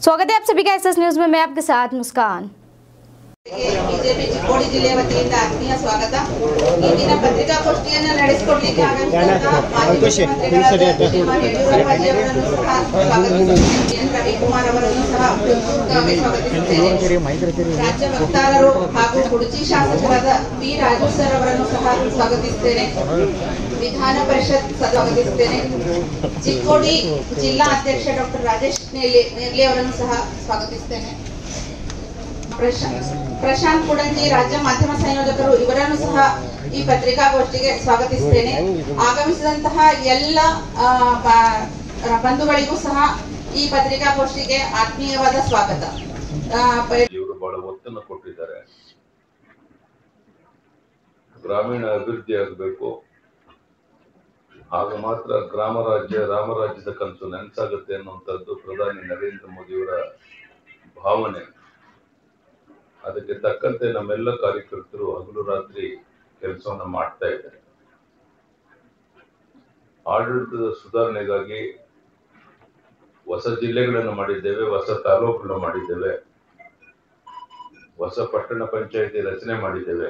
स्वागत है आप सभी का एस न्यूज में मैं आपके साथ मुस्कान ಬಿಜೆಪಿ ಚಿಕ್ಕೋಡಿ ಜಿಲ್ಲೆಯ ವತಿಯಿಂದ ಆತ್ಮೀಯ ಸ್ವಾಗತ ಈ ದಿನ ಪತ್ರಿಕಾಗೋಷ್ಠಿಯನ್ನು ನಡೆಸಿಕೊಡ್ಲಿಕ್ಕೆ ಆಗಮಿಸಿದಂತಹ ಮಾಜಿ ಮುಖ್ಯಮಂತ್ರಿಗಳಾದ ಶ್ರೀಮಾನ್ ಯಡಿಯೂರಪ್ಪಾಜಿ ಅವರನ್ನು ಸಹ ಸ್ವಾಗತಿಸುತ್ತೇನೆ ಎನ್ ರವಿಕುಮಾರ್ ಅವರನ್ನು ಸಹ ಹೃತ್ಪೂರ್ವಕವಾಗಿ ಸ್ವಾಗತಿಸುತ್ತೇನೆ ರಾಜ್ಯ ವಕ್ತಾರರು ಹಾಗೂ ಕುಡಚಿ ಶಾಸಕರಾದ ಪಿ ರಾಜು ಸರ್ ಅವರನ್ನು ಸಹ ಸ್ವಾಗತಿಸುತ್ತೇನೆ ವಿಧಾನ ಪರಿಷತ್ ಸ್ವಾಗತಿಸುತ್ತೇನೆ ಚಿಕ್ಕೋಡಿ ಜಿಲ್ಲಾ ಅಧ್ಯಕ್ಷ ಡಾಕ್ಟರ್ ರಾಜೇಶ್ ನೇರ್ಲಿ ನೇರ್ಲಿ ಅವರನ್ನು ಸಹ ಸ್ವಾಗತಿಸುತ್ತೇನೆ ಪ್ರಶಾಂತ್ ಪ್ರಶಾಂತ್ ಕುಡಂಜಿ ರಾಜ್ಯ ಮಾಧ್ಯಮ ಸಂಯೋಜಕರು ಇವರನ್ನು ಸಹ ಈ ಪತ್ರಿಕಾಗೋಷ್ಠಿಗೆ ಸ್ವಾಗತಿಸುತ್ತೇನೆ ಆಗಮಿಸಿದಂತಹ ಎಲ್ಲ ಆ, ಬ- ಬಂಧುಗಳಿಗೂ ಸಹ ಈ ಪತ್ರಿಕಾಗೋಷ್ಠಿಗೆ ಆತ್ಮೀಯವಾದ ಸ್ವಾಗತ ಆ, ಪ- ಇವರು ಬಹಳ ಒತ್ತನ್ನು ಕೊಟ್ಟಿದ್ದಾರೆ ಗ್ರಾಮೀಣ ಅಭಿವೃದ್ಧಿ ಆಗಬೇಕು ಆಗ ಮಾತ್ರ ಗ್ರಾಮ ರಾಜ್ಯ ರಾಮರಾಜ್ಯದ ಕನಸು ನೆನಸಾಗುತ್ತೆ ಅನ್ನುವಂಥದ್ದು ಪ್ರಧಾನಿ ನರೇಂದ್ರ ಮೋದಿಯವರ ಭಾವನೆ ಅದಕ್ಕೆ ತಕ್ಕಂತೆ ನಮ್ಮೆಲ್ಲ ಕಾರ್ಯಕರ್ತರು ಹಗಲು ರಾತ್ರಿ ಕೆಲಸವನ್ನ ಮಾಡ್ತಾ ಇದ್ದಾರೆ ಆಡಳಿತದ ಸುಧಾರಣೆಗಾಗಿ ಹೊಸ ಜಿಲ್ಲೆಗಳನ್ನು ಮಾಡಿದ್ದೇವೆ ಹೊಸ ತಾಲೂಕುಗಳನ್ನು ಮಾಡಿದ್ದೇವೆ ಹೊಸ ಪಟ್ಟಣ ಪಂಚಾಯತಿ ರಚನೆ ಮಾಡಿದ್ದೇವೆ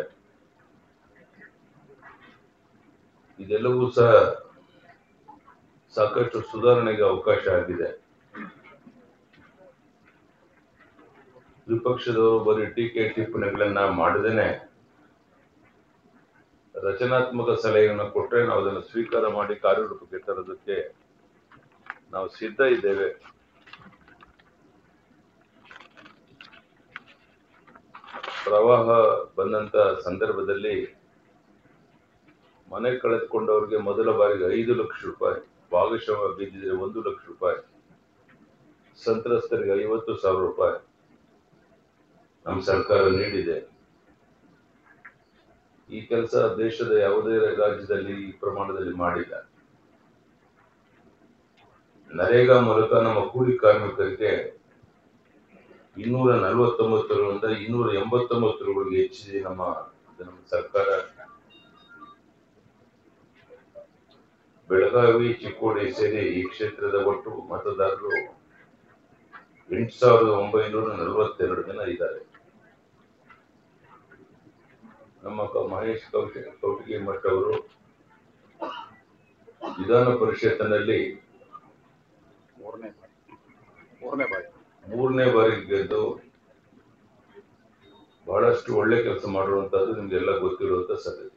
ಇದೆಲ್ಲವೂ ಸಹ ಸಾಕಷ್ಟು ಸುಧಾರಣೆಗೆ ಅವಕಾಶ ಆಗಿದೆ ವಿಪಕ್ಷದವರು ಬರೀ ಟೀಕೆ ಟಿಪ್ಪಣಿಗಳನ್ನ ಮಾಡದೇನೆ ರಚನಾತ್ಮಕ ಸಲಹೆಯನ್ನು ಕೊಟ್ಟರೆ ನಾವು ಅದನ್ನು ಸ್ವೀಕಾರ ಮಾಡಿ ಕಾರ್ಯರೂಪಕ್ಕೆ ತರೋದಕ್ಕೆ ನಾವು ಸಿದ್ಧ ಇದ್ದೇವೆ ಪ್ರವಾಹ ಬಂದಂತ ಸಂದರ್ಭದಲ್ಲಿ ಮನೆ ಕಳೆದುಕೊಂಡವರಿಗೆ ಮೊದಲ ಬಾರಿಗೆ ಐದು ಲಕ್ಷ ರೂಪಾಯಿ ಭಾಗಶಃ ಬಿದ್ದಿದ್ರೆ ಒಂದು ಲಕ್ಷ ರೂಪಾಯಿ ಸಂತ್ರಸ್ತರಿಗೆ ಐವತ್ತು ಸಾವಿರ ರೂಪಾಯಿ ನಮ್ಮ ಸರ್ಕಾರ ನೀಡಿದೆ ಈ ಕೆಲಸ ದೇಶದ ಯಾವುದೇ ರಾಜ್ಯದಲ್ಲಿ ಈ ಪ್ರಮಾಣದಲ್ಲಿ ಮಾಡಿಲ್ಲ ನರೇಗಾ ಮೂಲಕ ನಮ್ಮ ಕೂಲಿ ಕಾರ್ಮಿಕರಿಗೆ ಇನ್ನೂರ ನಲವತ್ತೊಂಬತ್ತರಿಂದ ಇನ್ನೂರ ಎಂಬತ್ತೊಂಬತ್ತು ರೂಪಾಯಿಗೆ ಹೆಚ್ಚಿದೆ ನಮ್ಮ ಇದು ನಮ್ಮ ಸರ್ಕಾರ ಬೆಳಗಾವಿ ಚಿಕ್ಕೋಡಿ ಸೇರಿ ಈ ಕ್ಷೇತ್ರದ ಒಟ್ಟು ಮತದಾರರು ಎಂಟು ಸಾವಿರದ ಒಂಬೈನೂರ ನಲವತ್ತೆರಡು ಜನ ಇದ್ದಾರೆ ನಮ್ಮ ಕ- ಮಹೇಶ್ ಕೌಟಿ ಕೌಟಿಗೆ ಮಠ ಅವರು ವಿಧಾನ ಪರಿಷತ್ತಿನಲ್ಲಿ ಮೂರನೇ ಬಾರಿ ಮೂರನೇ ಬಾರಿ ಮೂರನೇ ಬಾರಿ ಗೆದ್ದು ಬಹಳಷ್ಟು ಒಳ್ಳೆ ಕೆಲಸ ಮಾಡುವಂತದ್ದು ನಿಮ್ಗೆಲ್ಲ ಗೊತ್ತಿರುವಂತ ಸಂಗತಿ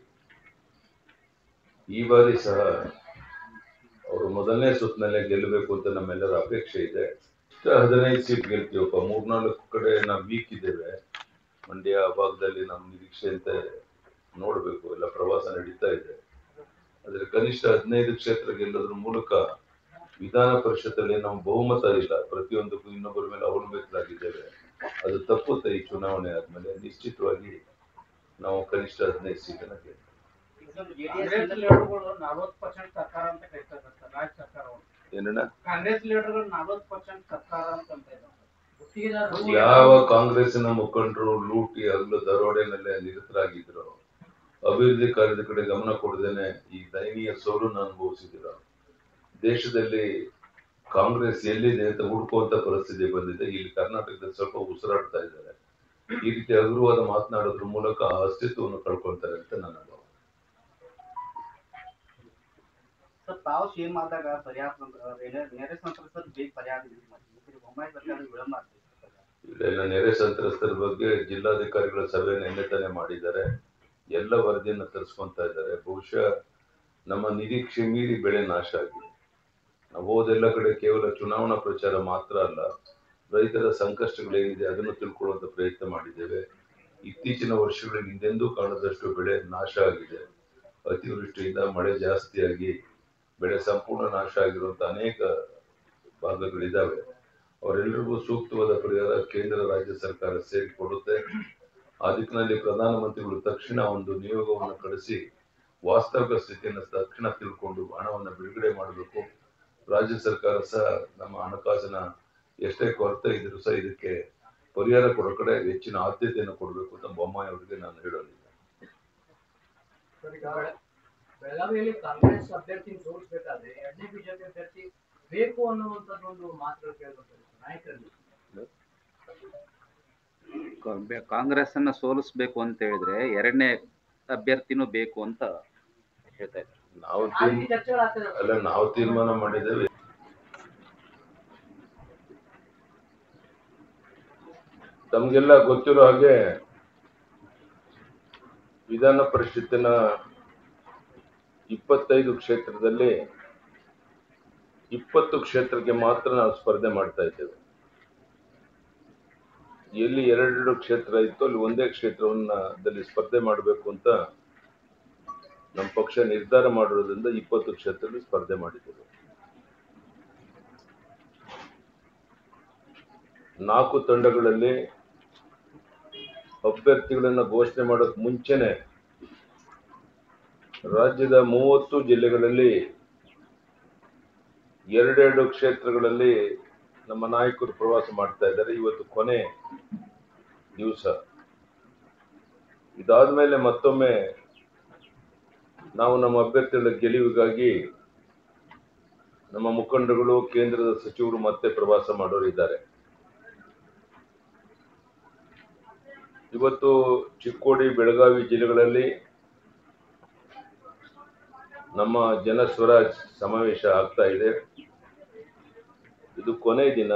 ಈ ಬಾರಿ ಸಹ ಅವರು ಮೊದಲನೇ ಸುತ್ತಿನಲ್ಲೇ ಗೆಲ್ಲಬೇಕು ಅಂತ ನಮ್ಮೆಲ್ಲರ ಅಪೇಕ್ಷೆ ಇದೆ ಇಷ್ಟ ಹದಿನೈದು ಸೀಟ್ ಗೆಲ್ತೀವಪ್ಪ ಮೂರ್ನಾಲ್ಕು ಕಡೆ ನಾವು ವೀಕ್ ಇದ್ದೇವೆ ಮಂಡ್ಯ ಭಾಗದಲ್ಲಿ ನಮ್ಮ ನಿರೀಕ್ಷೆಯಂತೆ ನೋಡಬೇಕು ಎಲ್ಲ ಪ್ರವಾಸ ನಡೀತಾ ಇದೆ ಆದ್ರೆ ಕನಿಷ್ಠ ಹದಿನೈದು ಕ್ಷೇತ್ರ ಗೆಲ್ಲೋದ್ರ ಮೂಲಕ ವಿಧಾನ ಪರಿಷತ್ತಲ್ಲಿ ನಾವು ಬಹುಮತ ಇಲ್ಲ ಪ್ರತಿಯೊಂದಕ್ಕೂ ಇನ್ನೊಬ್ಬರ ಮೇಲೆ ಅವಲಂಬಿತರಾಗಿದ್ದೇವೆ ಅದು ತಪ್ಪುತ್ತೆ ಈ ಚುನಾವಣೆ ಆದ್ಮೇಲೆ ನಿಶ್ಚಿತವಾಗಿ ನಾವು ಕನಿಷ್ಠ ಹದಿನೈದು ಸೀಟನ್ನ ಗೆಲ್ತೀವಿ ಕಾಂಗ್ರೆಸ್ ಲೀಡರ್ಗಳು ನಲವತ್ತು ಪರ್ಸೆಂಟ್ ಸರ್ಕಾರ ಅಂತ ಕರಿತಾ ಇದ್ದಾರೆ ಸರ್ ರಾಜ್ಯ ಸರ್ಕಾರವನ್ನು ಏನಣ್ಣ ಕಾಂಗ್ರೆಸ್ ಲೀಡರ್ಗಳು ನಲವತ್ತು ಪರ್ಸೆಂಟ್ ಸರ್ಕಾರ ಅಂತ ಅಂತ ಇದ್ದಾರೆ ಗುತ್ತಿಗೆದಾರರು ಯಾವ ಕಾಂಗ್ರೆಸ್ಸಿನ ಮುಖಂಡರು ಲೂಟಿ ಹಗಲು ದರೋಡೆನಲ್ಲೇ ನಿರತರಾಗಿದ್ರು ಅಭಿವೃದ್ಧಿ ಕಾರ್ಯದ ಕಡೆ ಗಮನ ಕೊಡದೇನೆ ಈ ದಯನೀಯ ಸೋಲನ್ನು ಅನುಭವಿಸಿದ್ರು ದೇಶದಲ್ಲಿ ಕಾಂಗ್ರೆಸ್ ಎಲ್ಲಿದೆ ಅಂತ ಹುಡುಕುವಂತ ಪರಿಸ್ಥಿತಿ ಬಂದಿದೆ ಇಲ್ಲಿ ಕರ್ನಾಟಕದಲ್ಲಿ ಸ್ವಲ್ಪ ಉಸಿರಾಡ್ತಾ ಇದ್ದಾರೆ ಈ ರೀತಿ ಹಗುರವಾದ ಮಾತನಾಡೋದ್ರ ಮೂಲಕ ಆ ಅಸ್ತಿತ್ವವನ್ನು ಕಳ್ಕೊಳ್ತಾರೆ ಅಂತ ನನ್ನ ಭಾವ ಸರ್ ತಾವು ಸಿಎಂ ಆದಾಗ ಪರಿಹಾರ ತಂತ್ರ ನೆರೆ- ನೆರೆ ಸಂತ್ರಸ್ತರ ಬೇಗ ಪರಿಹಾರ ನಿಧಿ ಮಾಡಿದ್ವಿ ಬೊಮ್ಮಾಯಿ ಸರ್ಕಾರ ವಿಳಂಬ ಆಗ್ತದೆ ಇಲ್ಲೆಲ್ಲ ನೆರೆ ಸಂತ್ರಸ್ತರ ಬಗ್ಗೆ ಜಿಲ್ಲಾಧಿಕಾರಿಗಳ ಸಭೆ ನಿನ್ನೆ ತಾನೇ ಮಾಡಿದ್ದಾರೆ ಎಲ್ಲ ವರದಿಯನ್ನು ತರಿಸ್ಕೊಂತ ಇದ್ದಾರೆ ಬಹುಶಃ ನಮ್ಮ ನಿರೀಕ್ಷೆ ಮೀರಿ ಬೆಳೆ ನಾಶ ಆಗಿದೆ ನಾವು ಹೋದೆಲ್ಲ ಕಡೆ ಕೇವಲ ಚುನಾವಣಾ ಪ್ರಚಾರ ಮಾತ್ರ ಅಲ್ಲ ರೈತರ ಸಂಕಷ್ಟಗಳೇನಿದೆ ಅದನ್ನು ತಿಳ್ಕೊಳ್ಳುವಂತ ಪ್ರಯತ್ನ ಮಾಡಿದ್ದೇವೆ ಇತ್ತೀಚಿನ ವರ್ಷಗಳಲ್ಲಿ ಹಿಂದೆಂದೂ ಕಾಣದಷ್ಟು ಬೆಳೆ ನಾಶ ಆಗಿದೆ ಅತಿವೃಷ್ಟಿಯಿಂದ ಮಳೆ ಜಾಸ್ತಿಯಾಗಿ ಬೆಳೆ ಸಂಪೂರ್ಣ ನಾಶ ಆಗಿರುವಂತ ಅನೇಕ ಭಾಗಗಳಿದ್ದಾವೆ ಅವರೆಲ್ಲರಿಗೂ ಸೂಕ್ತವಾದ ಪರಿಹಾರ ಕೇಂದ್ರ ರಾಜ್ಯ ಸರ್ಕಾರ ಸೇರಿ ಕೊಡುತ್ತೆ ಆ ದಿಕ್ಕಿನಲ್ಲಿ ಪ್ರಧಾನಮಂತ್ರಿಗಳು ತಕ್ಷಣ ಒಂದು ನಿಯೋಗವನ್ನು ಕಳಿಸಿ ವಾಸ್ತವಿಕ ಸ್ಥಿತಿಯನ್ನು ತಕ್ಷಣ ತಿಳ್ಕೊಂಡು ಹಣವನ್ನು ಬಿಡುಗಡೆ ಮಾಡಬೇಕು ರಾಜ್ಯ ಸರ್ಕಾರ ಸಹ ನಮ್ಮ ಹಣಕಾಸಿನ ಎಷ್ಟೇ ಕೊರತೆ ಇದ್ರೂ ಸಹ ಇದಕ್ಕೆ ಪರಿಹಾರ ಕೊಡೋ ಕಡೆ ಹೆಚ್ಚಿನ ಆದ್ಯತೆಯನ್ನು ಕೊಡಬೇಕು ಅಂತ ಬೊಮ್ಮಾಯಿ ಅವರಿಗೆ ನಾನು ಹೇಳಲಿಲ್ಲ ಬೆಳಗಾವಿಯಲ್ಲಿ ಕಾಂಗ್ರೆಸ್ ಅಭ್ಯರ್ಥಿ ಸೋಲಿಸಬೇಕಾದ್ರೆ ಎರಡನೇ ಬಿಜೆಪಿ ಅಭ್ಯರ್ಥಿ ಬೇಕು ಅನ್ನುವಂಥದ್ದು ಒಂದು ಮಾತುಗಳು ಕೇಳ್ಬರ್ತದೆ ನಾಯಕರಲ್ಲಿ ಕಾಂಗ್ರೆಸ್ ಅನ್ನ ಸೋಲಿಸ್ಬೇಕು ಅಂತ ಹೇಳಿದ್ರೆ ಎರಡನೇ ಅಭ್ಯರ್ಥಿನೂ ಬೇಕು ಅಂತ ಹೇಳ್ತಾ ಇದ್ದಾರೆ ನಾವು ಆ ರೀತಿ ತೀರ್ಮ- ಚರ್ಚೆಗಳಾಗ್ತದೆ ಅಲ್ಲ ನಾವು ತೀರ್ಮಾನ ಮಾಡಿದ್ದೇವೆ ತಮ್ಗೆಲ್ಲ ಗೊತ್ತಿರೋ ಹಾಗೆ ವಿಧಾನ ಪರಿಷತ್ತಿನ ಇಪ್ಪತ್ತೈದು ಕ್ಷೇತ್ರದಲ್ಲಿ ಇಪ್ಪತ್ತು ಕ್ಷೇತ್ರಕ್ಕೆ ಮಾತ್ರ ನಾವು ಸ್ಪರ್ಧೆ ಮಾಡ್ತಾ ಇದ್ದೇವೆ ಎಲ್ಲಿ ಎರಡೆರಡು ಕ್ಷೇತ್ರ ಇತ್ತು ಅಲ್ಲಿ ಒಂದೇ ಕ್ಷೇತ್ರವನ್ನ ದಲ್ಲಿ ಸ್ಪರ್ಧೆ ಮಾಡಬೇಕು ಅಂತ ನಮ್ಮ ಪಕ್ಷ ನಿರ್ಧಾರ ಮಾಡಿರೋದ್ರಿಂದ ಇಪ್ಪತ್ತು ಕ್ಷೇತ್ರದಲ್ಲಿ ಸ್ಪರ್ಧೆ ಮಾಡಿದ್ದೇವೆ ನಾಲ್ಕು ತಂಡಗಳಲ್ಲಿ ಅಭ್ಯರ್ಥಿಗಳನ್ನ ಘೋಷಣೆ ಮಾಡೋಕ್ ಮುಂಚೆನೆ ರಾಜ್ಯದ ಮೂವತ್ತು ಜಿಲ್ಲೆಗಳಲ್ಲಿ ಎರಡೆರಡು ಕ್ಷೇತ್ರಗಳಲ್ಲಿ ನಮ್ಮ ನಾಯಕರು ಪ್ರವಾಸ ಮಾಡ್ತಾ ಇದ್ದಾರೆ ಇವತ್ತು ಕೊನೆ ದಿವಸ ಇದಾದ್ಮೇಲೆ ಮತ್ತೊಮ್ಮೆ ನಾವು ನಮ್ಮ ಅಭ್ಯರ್ಥಿಗಳ ಗೆಲುವಿಗಾಗಿ ನಮ್ಮ ಮುಖಂಡರುಗಳು ಕೇಂದ್ರದ ಸಚಿವರು ಮತ್ತೆ ಪ್ರವಾಸ ಮಾಡೋರಿದ್ದಾರೆ ಇವತ್ತು ಚಿಕ್ಕೋಡಿ ಬೆಳಗಾವಿ ಜಿಲ್ಲೆಗಳಲ್ಲಿ ನಮ್ಮ ಜನ ಸ್ವರಾಜ್ ಸಮಾವೇಶ ಆಗ್ತಾ ಇದೆ ಇದು ಕೊನೆ ದಿನ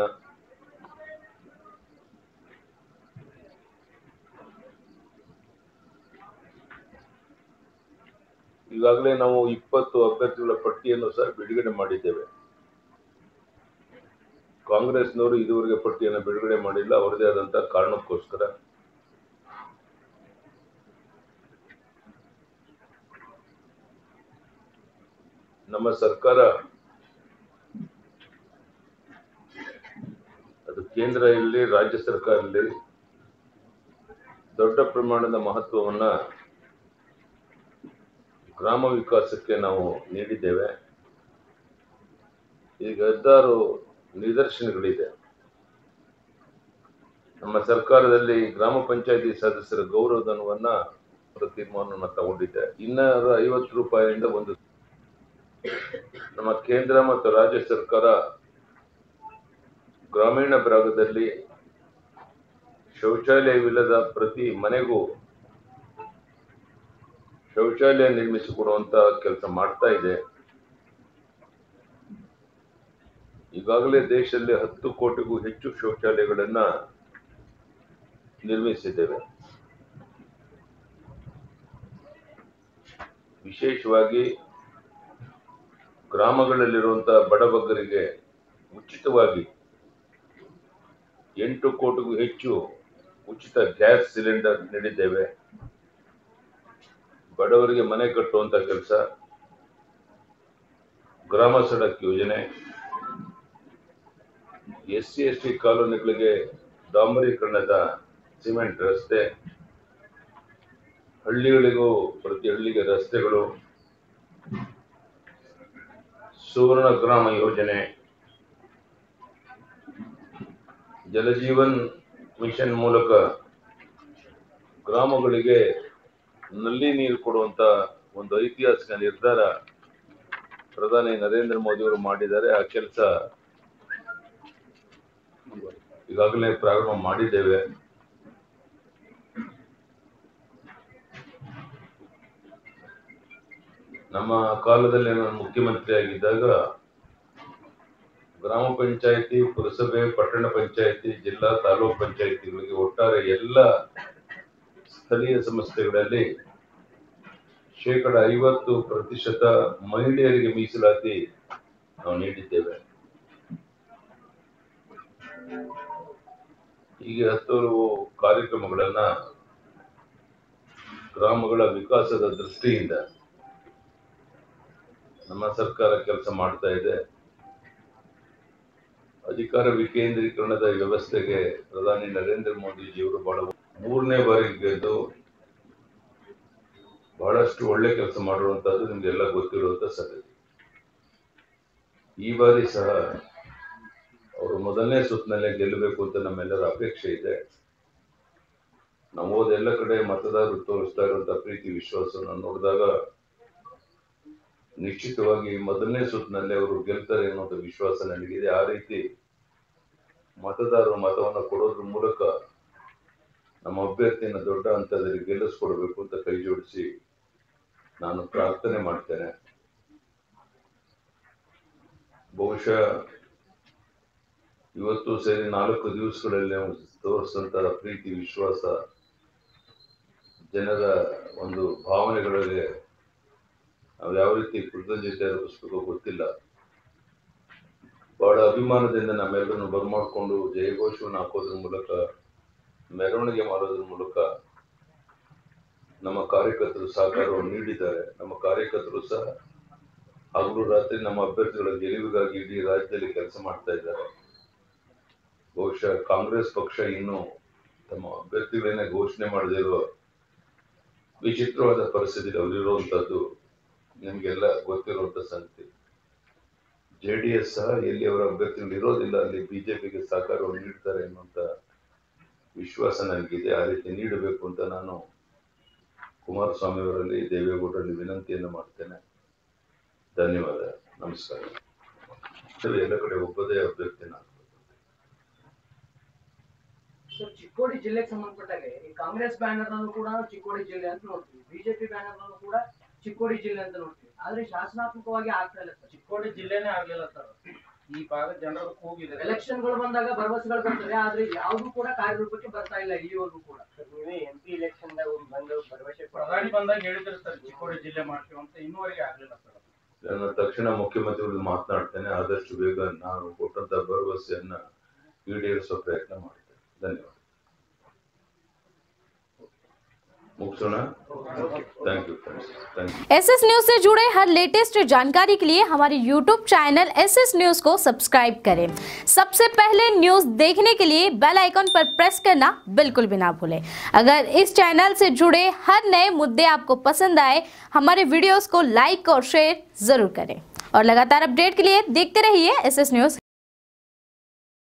ಈಗಾಗಲೇ ನಾವು ಇಪ್ಪತ್ತು ಅಭ್ಯರ್ಥಿಗಳ ಪಟ್ಟಿಯನ್ನು ಸಹ ಬಿಡುಗಡೆ ಮಾಡಿದ್ದೇವೆ ಕಾಂಗ್ರೆಸ್ನವರು ಇದುವರೆಗೆ ಪಟ್ಟಿಯನ್ನು ಬಿಡುಗಡೆ ಮಾಡಿಲ್ಲ ಅವರದೇ ಆದಂತಹ ಕಾರಣಕ್ಕೋಸ್ಕರ ನಮ್ಮ ಸರ್ಕಾರ ಅದು ಕೇಂದ್ರ ಇರಲಿ ರಾಜ್ಯ ಸರ್ಕಾರ ಇರಲಿ ದೊಡ್ಡ ಪ್ರಮಾಣದ ಮಹತ್ವವನ್ನ ಗ್ರಾಮ ವಿಕಾಸಕ್ಕೆ ನಾವು ನೀಡಿದ್ದೇವೆ ಈಗ ಹತ್ತಾರು ನಿದರ್ಶನಗಳಿದೆ ನಮ್ಮ ಸರ್ಕಾರದಲ್ಲಿ ಗ್ರಾಮ ಪಂಚಾಯತಿ ಸದಸ್ಯರ ಗೌರವಧನವನ್ನ ತೀರ್ಮಾನವನ್ನು ತಗೊಂಡಿದೆ ಇನ್ನೂರ ಐವತ್ತು ರೂಪಾಯಿಯಿಂದ ಒಂದು ನಮ್ಮ ಕೇಂದ್ರ ಮತ್ತು ರಾಜ್ಯ ಸರ್ಕಾರ ಗ್ರಾಮೀಣ ಭಾಗದಲ್ಲಿ ಶೌಚಾಲಯವಿಲ್ಲದ ಪ್ರತಿ ಮನೆಗೂ ಶೌಚಾಲಯ ನಿರ್ಮಿಸಿಕೊಡುವಂತ ಕೆಲಸ ಮಾಡ್ತಾ ಇದೆ ಈಗಾಗಲೇ ದೇಶದಲ್ಲಿ ಹತ್ತು ಕೋಟಿಗೂ ಹೆಚ್ಚು ಶೌಚಾಲಯಗಳನ್ನ ನಿರ್ಮಿಸಿದ್ದೇವೆ ವಿಶೇಷವಾಗಿ ಗ್ರಾಮಗಳಲ್ಲಿರುವಂತಹ ಬಡಬಗ್ಗರಿಗೆ ಉಚಿತವಾಗಿ ಎಂಟು ಕೋಟಿಗೂ ಹೆಚ್ಚು ಉಚಿತ ಗ್ಯಾಸ್ ಸಿಲಿಂಡರ್ ನೀಡಿದ್ದೇವೆ ಬಡವರಿಗೆ ಮನೆ ಕಟ್ಟುವಂತ ಕೆಲಸ ಗ್ರಾಮ ಸಡಕ್ ಯೋಜನೆ ಎಸ್ ಸಿ ಎಸ್ ಟಿ ಕಾಲೋನಿಗಳಿಗೆ ಡಾಂಬರೀಕರಣದ ಸಿಮೆಂಟ್ ರಸ್ತೆ ಹಳ್ಳಿಗಳಿಗೂ ಪ್ರತಿ ಹಳ್ಳಿಗೆ ರಸ್ತೆಗಳು ಸುವರ್ಣ ಗ್ರಾಮ ಯೋಜನೆ ಜಲಜೀವನ್ ಮಿಷನ್ ಮೂಲಕ ಗ್ರಾಮಗಳಿಗೆ ನಲ್ಲಿ ನೀರು ಕೊಡುವಂತ ಒಂದು ಐತಿಹಾಸಿಕ ನಿರ್ಧಾರ ಪ್ರಧಾನಿ ನರೇಂದ್ರ ಮೋದಿ ಅವರು ಮಾಡಿದ್ದಾರೆ ಆ ಕೆಲಸ ಈಗಾಗಲೇ ಪ್ರಾರಂಭ ಮಾಡಿದ್ದೇವೆ ನಮ್ಮ ಕಾಲದಲ್ಲಿ ನಾನು ಮುಖ್ಯಮಂತ್ರಿ ಆಗಿದ್ದಾಗ ಗ್ರಾಮ ಪಂಚಾಯತಿ ಪುರಸಭೆ ಪಟ್ಟಣ ಪಂಚಾಯತಿ ಜಿಲ್ಲಾ ತಾಲೂಕು ಪಂಚಾಯತಿಗಳಿಗೆ ಒಟ್ಟಾರೆ ಎಲ್ಲ ಸ್ಥಳೀಯ ಸಂಸ್ಥೆಗಳಲ್ಲಿ ಶೇಕಡ ಐವತ್ತು ಪ್ರತಿಶತ ಮಹಿಳೆಯರಿಗೆ ಮೀಸಲಾತಿ ನಾವು ನೀಡಿದ್ದೇವೆ ಹೀಗೆ ಹತ್ತಾರು ಕಾರ್ಯಕ್ರಮಗಳನ್ನ ಗ್ರಾಮಗಳ ವಿಕಾಸದ ದೃಷ್ಟಿಯಿಂದ ನಮ್ಮ ಸರ್ಕಾರ ಕೆಲಸ ಮಾಡ್ತಾ ಇದೆ ಅಧಿಕಾರ ವಿಕೇಂದ್ರೀಕರಣದ ವ್ಯವಸ್ಥೆಗೆ ಪ್ರಧಾನಿ ನರೇಂದ್ರ ಮೋದಿಜಿಯವರು ಬಹಳ ಮೂರನೇ ಬಾರಿ ಗೆದ್ದು ಬಹಳಷ್ಟು ಒಳ್ಳೆ ಕೆಲಸ ಮಾಡಿರುವಂತಹದ್ದು ನಿಮ್ಗೆಲ್ಲ ಗೊತ್ತಿರುವಂತ ಸಂಗತಿ ಈ ಬಾರಿ ಸಹ ಅವರು ಮೊದಲನೇ ಸುತ್ತಿನಲ್ಲೇ ಗೆಲ್ಲಬೇಕು ಅಂತ ನಮ್ಮೆಲ್ಲರ ಅಪೇಕ್ಷೆ ಇದೆ ನಾವು ಹೋದ ಕಡೆ ಮತದಾರರು ತೋರಿಸ್ತಾ ಇರುವಂತಹ ಪ್ರೀತಿ ವಿಶ್ವಾಸವನ್ನು ನೋಡಿದಾಗ ನಿಶ್ಚಿತವಾಗಿ ಮೊದಲನೇ ಸುತ್ತಿನಲ್ಲಿ ಅವರು ಗೆಲ್ತಾರೆ ಅನ್ನೋದು ವಿಶ್ವಾಸ ನನಗಿದೆ ಆ ರೀತಿ ಮತದಾರರು ಮತವನ್ನು ಕೊಡೋದ್ರ ಮೂಲಕ ನಮ್ಮ ಅಭ್ಯರ್ಥಿಯನ್ನು ದೊಡ್ಡ ಹಂತದಲ್ಲಿ ಗೆಲ್ಲಿಸ್ಕೊಡ್ಬೇಕು ಅಂತ ಕೈ ಜೋಡಿಸಿ ನಾನು ಪ್ರಾರ್ಥನೆ ಮಾಡ್ತೇನೆ ಬಹುಶಃ ಇವತ್ತು ಸೇರಿ ನಾಲ್ಕು ದಿವಸಗಳಲ್ಲಿ ನಾವು ತೋರಿಸಿದಂತ ಪ್ರೀತಿ ವಿಶ್ವಾಸ ಜನರ ಒಂದು ಭಾವನೆಗಳಿಗೆ ನಾವು ಯಾವ ರೀತಿ ಕೃತಜ್ಞತೆ ಅರ್ಪಿಸ್ಬೇಕೋ ಗೊತ್ತಿಲ್ಲ ಬಹಳ ಅಭಿಮಾನದಿಂದ ನಮ್ಮೆಲ್ಲರನ್ನು ಬರ್ಮಾಡ್ಕೊಂಡು ಜಯಘೋಷವನ್ನು ಹಾಕೋದ್ರ ಮೂಲಕ ಮೆರವಣಿಗೆ ಮಾಡೋದ್ರ ಮೂಲಕ ನಮ್ಮ ಕಾರ್ಯಕರ್ತರು ಸಹಕಾರವನ್ನು ನೀಡಿದ್ದಾರೆ ನಮ್ಮ ಕಾರ್ಯಕರ್ತರು ಸಹ ಹಗಲು ರಾತ್ರಿ ನಮ್ಮ ಅಭ್ಯರ್ಥಿಗಳ ಗೆಲುವಿಗಾಗಿ ಇಡೀ ರಾಜ್ಯದಲ್ಲಿ ಕೆಲಸ ಮಾಡ್ತಾ ಇದ್ದಾರೆ ಬಹುಶಃ ಕಾಂಗ್ರೆಸ್ ಪಕ್ಷ ಇನ್ನು ತಮ್ಮ ಅಭ್ಯರ್ಥಿಗಳನ್ನೇ ಘೋಷಣೆ ಮಾಡದೇ ಇರುವ ವಿಚಿತ್ರವಾದ ಪರಿಸ್ಥಿತಿಯಲ್ಲಿ ಅವರಿರುವಂತದ್ದು ನಿಮಗೆಲ್ಲ ಗೊತ್ತಿರುವಂತ ಸಂಗತಿ ಜೆ ಡಿ ಎಸ್ ಸಹ ಎಲ್ಲಿ ಅವರ ಅಭ್ಯರ್ಥಿಗಳು ಇರೋದಿಲ್ಲ ಅಲ್ಲಿ ಬಿಜೆಪಿಗೆ ಸಹಕಾರವನ್ನು ನೀಡ್ತಾರೆ ಎನ್ನುವಂತ ವಿಶ್ವಾಸ ನನಗಿದೆ ಆ ರೀತಿ ನೀಡಬೇಕು ಅಂತ ನಾನು ಕುಮಾರಸ್ವಾಮಿ ಅವರಲ್ಲಿ ದೇವೇಗೌಡರಲ್ಲಿ ವಿನಂತಿಯನ್ನು ಮಾಡ್ತೇನೆ ಧನ್ಯವಾದ ನಮಸ್ಕಾರ ಇದು ಎಲ್ಲ ಕಡೆ ಒಬ್ಬದೇ ಅಭ್ಯರ್ಥಿ ನಾನು ಸೊ ಚಿಕ್ಕೋಡಿ ಜಿಲ್ಲೆಗೆ ಸಂಬಂಧಪಟ್ಟಾಗೆ ಈ ಕಾಂಗ್ರೆಸ್ ಬ್ಯಾನರ್ ನಲ್ಲೂ ಕೂಡ ನಾವು ಚಿಕ್ಕೋಡಿ ಜಿಲ್ಲೆ ಅಂತ ನೋಡ್ತೀವಿ ಬಿಜೆಪಿ ಬ್ಯಾನರ್ ನಲ್ಲೂ ಕೂಡ ಚಿಕ್ಕೋಡಿ ಜಿಲ್ಲೆ ಅಂತ ನೋಡ್ತೀವಿ ಆದ್ರೆ ಶಾಸನಾತ್ಮಕವಾಗಿ ಆಗ್ತಾ ಇಲ್ಲ ಸರ್ ಚಿಕ್ಕೋಡಿ ಜಿಲ್ಲೆನೇ ಆಗ್ಲಿಲ್ಲ ಸರ್ ಈ ಭಾಗದ ಜನರು ಕೂಗಿದೆ ಎಲೆಕ್ಷನ್ ಗಳು ಬಂದಾಗ ಭರವಸೆಗಳು ಬರ್ತದೆ ಆದ್ರೆ ಯಾವ್ದು ಕೂಡ ಕಾರ್ಯರೂಪಕ್ಕೆ ಬರ್ತಾ ಇಲ್ಲ ಇಲ್ಲಿವರೆಗೂ ಕೂಡ ನೀವೇ ಎಂ ಪಿ ಎಲೆಕ್ಷನ್ ಬಂದು ಭರವಸೆ ಪ್ರಧಾನಿ ಬಂದಾಗ ಹೇಳಿದ್ರು ಸರ್ ಚಿಕ್ಕೋಡಿ ಜಿಲ್ಲೆ ಮಾಡ್ತೀವಿ ಅಂತ ಇನ್ನೂವರೆಗೆ ಆಗ್ಲಿಲ್ಲ ಸರ್ ನಾನು ತಕ್ಷಣ ಮುಖ್ಯಮಂತ್ರಿಗಳು ಮಾತನಾಡ್ತೇನೆ ಆದಷ್ಟು ಬೇಗ ನಾನು ಕೊಟ್ಟಂತ ಭರವಸೆಯನ್ನ ಈಡೇರಿಸುವ ಪ್ರಯತ್ನ ಮಾಡ್ತೇನೆ ಧನ್ಯವಾದ ಮುಗಿಸೋಣ thank you friends thank you S S News से जुड़े हर लेटेस्ट जानकारी के लिए हमारे YouTube channel S S News को सब्सक्राइब करें सबसे पहले न्यूज देखने के लिए बेल आइकन पर प्रेस करना बिल्कुल भी ना भूलें अगर इस चैनल से जुड़े हर नए मुद्दे आपको पसंद आए हमारे वीडियोस को लाइक और शेयर जरूर करें और लगातार अपडेट के लिए देखते रहिए एस एस न्यूज